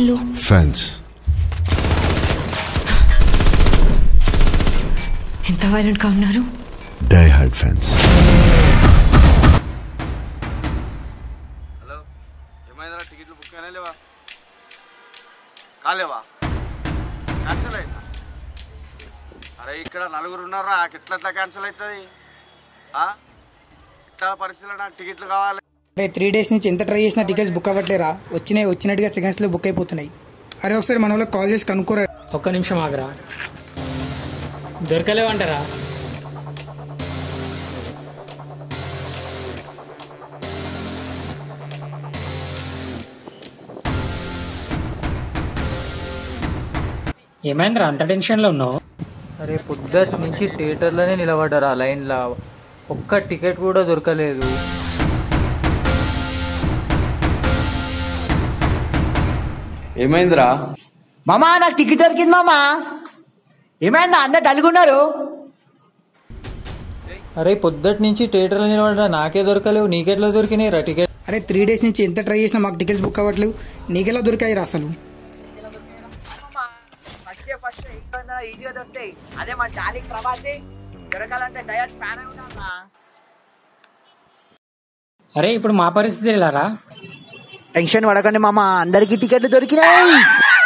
వీళ్ళు ఫ్యాన్స్ ఎంత వైలెంట్ గా ఉన్నారు డై హార్డ్ ఫ్యాన్స్ హలో ఏమైందిరా టికెట్లు బుక్ అయినా లేవా కాలేవా క్యాన్సిల్ అయిందా అరే ఇక్కడ నలుగురు ఉన్నారా ఎట్లా ఎట్లా క్యాన్సిల్ అవుతుంది ఆ? ఇట్లా పరిస్థితుల్లో నాకు టికెట్లు కావాలి అరే త్రీ డేస్ నుంచి ఎంత ట్రై చేసినా టికెట్స్ బుక్ అవ్వట్లేరా వచ్చినాయి వచ్చినట్టుగా సెకండ్స్లో బుక్ అయిపోతున్నాయి అరే ఒకసారి మన వాళ్ళకి కాల్ చేసి కనుక్కోరా ఒక్క నిమిషం ఆగరా దొరకలేవంటారా ఏమైందిరా అంత టెన్షన్లో ఉన్నావు అరే పొద్దుటి నుంచి థియేటర్లోనే నిలబడ్డారు ఆ లైన్లో ఒక్క టికెట్ కూడా దొరకలేదు ఏమైందిరా మామా నాకు టికెట్ దొరికింది మామా ఏమైందా అందరు డల్గున్నారు అరే పొద్దుటి నుంచి థియేటర్లో నిలబడ్డా నాకే దొరకలేవు నీకెట్లా దొరికినాయి రా టికెట్ అరే త్రీ డేస్ నుంచి ఎంత ట్రై చేసినా మాకు టికెట్స్ బుక్ అవ్వట్లేవు నీకెలా దొరికాయి రా అసలు ఫస్ట్ ఫస్ట్ ఈజీగా దొరుకుతాయి అదే మన డాలిక్ ప్రభాసి దొరకాలంటే డయట్ ఫ్యాన్ అయి ఉండాలా అరే ఇప్పుడు మా పరిస్థితి ఎలారా టెన్షన్ పడకండి మామ అందరికి టికెట్లు దొరికినాయి